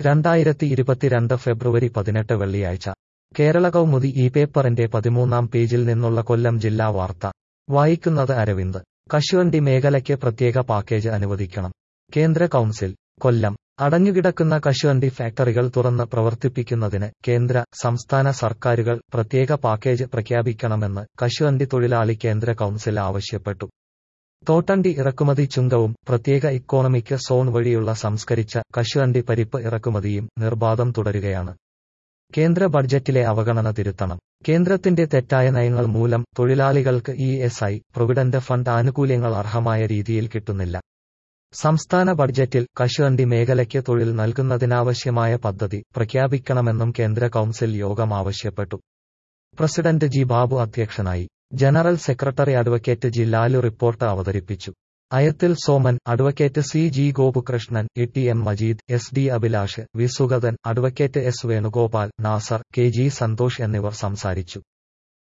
രണ്ടായിരത്തി ഇരുപത്തിരണ്ട് ഫെബ്രുവരി പതിനെട്ട് വെള്ളിയാഴ്ച കേരള കൗമുദി ഈ പേപ്പറിന്റെ പതിമൂന്നാം പേജിൽ നിന്നുള്ള കൊല്ലം ജില്ലാ വാർത്ത വായിക്കുന്നത് അരവിന്ദ് കശുവണ്ടി മേഖലയ്ക്ക് പ്രത്യേക പാക്കേജ് അനുവദിക്കണം കേന്ദ്ര കൗൺസിൽ കൊല്ലം അടഞ്ഞുകിടക്കുന്ന കശുവണ്ടി ഫാക്ടറികൾ തുറന്ന് പ്രവർത്തിപ്പിക്കുന്നതിന് കേന്ദ്ര സംസ്ഥാന സർക്കാരുകൾ പ്രത്യേക പാക്കേജ് പ്രഖ്യാപിക്കണമെന്ന് കശുവണ്ടി തൊഴിലാളി കേന്ദ്ര കൗൺസിൽ ആവശ്യപ്പെട്ടു തോട്ടണ്ടി ഇറക്കുമതി ചുങ്കവും പ്രത്യേക ഇക്കോണമിക് സോൺ വഴിയുള്ള സംസ്കരിച്ച കശുവണ്ടി പരിപ്പ് ഇറക്കുമതിയും നിർബാധം തുടരുകയാണ് കേന്ദ്ര ബഡ്ജറ്റിലെ അവഗണന തിരുത്തണം കേന്ദ്രത്തിന്റെ തെറ്റായ നയങ്ങൾ മൂലം തൊഴിലാളികൾക്ക് E S I provident fund ആനുകൂല്യങ്ങൾ അർഹമായ രീതിയിൽ കിട്ടുന്നില്ല സംസ്ഥാന ബഡ്ജറ്റിൽ കശുവണ്ടി മേഖലയ്ക്ക് തൊഴിൽ നൽകുന്നതിനാവശ്യമായ പദ്ധതി പ്രഖ്യാപിക്കണമെന്നും കേന്ദ്ര കൗൺസിൽ യോഗം ആവശ്യപ്പെട്ടു പ്രസിഡന്റ് ജി ബാബു അധ്യക്ഷനായി general secretary advocate G Lalu report അവതരിപ്പിച്ചു Ayathil Soman advocate C G Gopukrishnan E T M Majeed S D Abhilash V Sugathan advocate S Venugopal Nazar K G Santhosh എന്നിവർ സംസാരിച്ചു